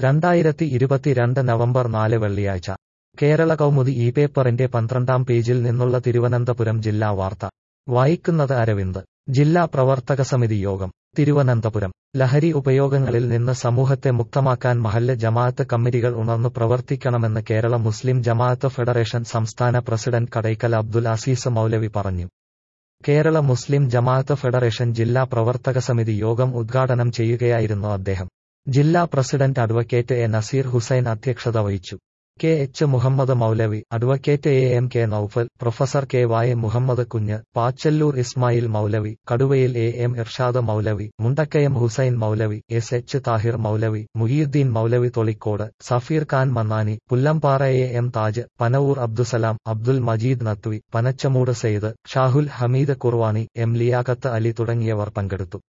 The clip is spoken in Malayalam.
രണ്ടായിരത്തി ഇരുപത്തിരണ്ട് നവംബർ നാല് വെള്ളിയാഴ്ച കേരള കൗമുദി ഈ പേപ്പറിന്റെ പന്ത്രണ്ടാം പേജിൽ നിന്നുള്ള തിരുവനന്തപുരം ജില്ലാ വാർത്ത വായിക്കുന്നത് അരവിന്ദ് ജില്ലാ പ്രവർത്തക സമിതി യോഗം തിരുവനന്തപുരം ലഹരി ഉപയോഗങ്ങളിൽ നിന്ന് സമൂഹത്തെ മുക്തമാക്കാൻ മഹല്ല് ജമാഅത്ത് കമ്മിറ്റികൾ ഉണർന്നു പ്രവർത്തിക്കണമെന്ന് കേരള മുസ്ലിം ജമാഅത്ത് ഫെഡറേഷൻ സംസ്ഥാന പ്രസിഡന്റ് കടയ്ക്കൽ അബ്ദുൽ അസീസ് മൗലവി പറഞ്ഞു കേരള മുസ്ലിം ജമാഅത്ത് ഫെഡറേഷൻ ജില്ലാ പ്രവർത്തക സമിതി യോഗം ഉദ്ഘാടനം ചെയ്യുകയായിരുന്നു അദ്ദേഹം ജില്ലാ president advocate A Nazeer Hussain അധ്യക്ഷത വഹിച്ചു K H Muhammad Maulavi advocate A M K Noufal professor K Y Muhammad Kunju Pachalloor Ismail Maulavi Kaduvayil A M Irshad Maulavi Mundakayam Hussain Maulavi S H Thahir Maulavi Muhiyuddin Maulavi Tholicode Safeer Khan Mannani Pullampara A M Taj Panavoor Abdussalam Abdul Majeed Nadvi Panachamoodu Syed Shahul Hameed Kurvani M Liyaqat Ali തുടങ്ങിയവർ പങ്കെടുത്തു